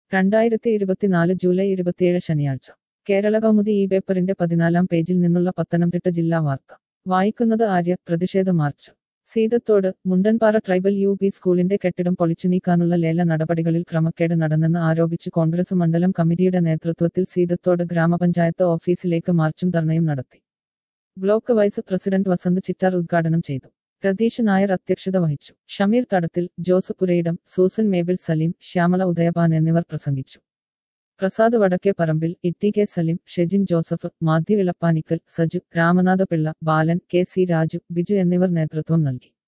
രണ്ടായിരത്തി ഇരുപത്തിനാല് ജൂലൈ ഇരുപത്തിയേഴ് ശനിയാഴ്ച കേരള കൗമുദി ഈ പേപ്പറിന്റെ പതിനാലാം പേജിൽ നിന്നുള്ള പത്തനംതിട്ട ജില്ലാ വാർത്ത വായിക്കുന്നത് ആര്യ പ്രതിഷേധ march Seethathodu Mundanpara tribal U P സ്കൂളിന്റെ കെട്ടിടം പൊളിച്ചു നീക്കാനുള്ള ലേല നടപടികളിൽ ക്രമക്കേട് നടന്നെന്ന് ആരോപിച്ച് കോൺഗ്രസ് മണ്ഡലം കമ്മിറ്റിയുടെ നേതൃത്വത്തിൽ സീതത്തോട് ഗ്രാമപഞ്ചായത്ത് ഓഫീസിലേക്ക് മാർച്ചും ധർണയും നടത്തി block vice president Vasanth Chittar ഉദ്ഘാടനം ചെയ്തു രതീഷ് നായർ അധ്യക്ഷത വഹിച്ചു ഷമീർ തടത്തിൽ ജോസ് പുരയിടം സൂസൻ മേബിൾ സലീം ശ്യാമള ഉദയപാൻ എന്നിവർ പ്രസംഗിച്ചു Prasad Vadakke Parambil Itty K Saleem Shejin Joseph Mathew Elappanickal Saju Ramanathapillai Balan K C Raju Biju എന്നിവർ നേതൃത്വം നൽകി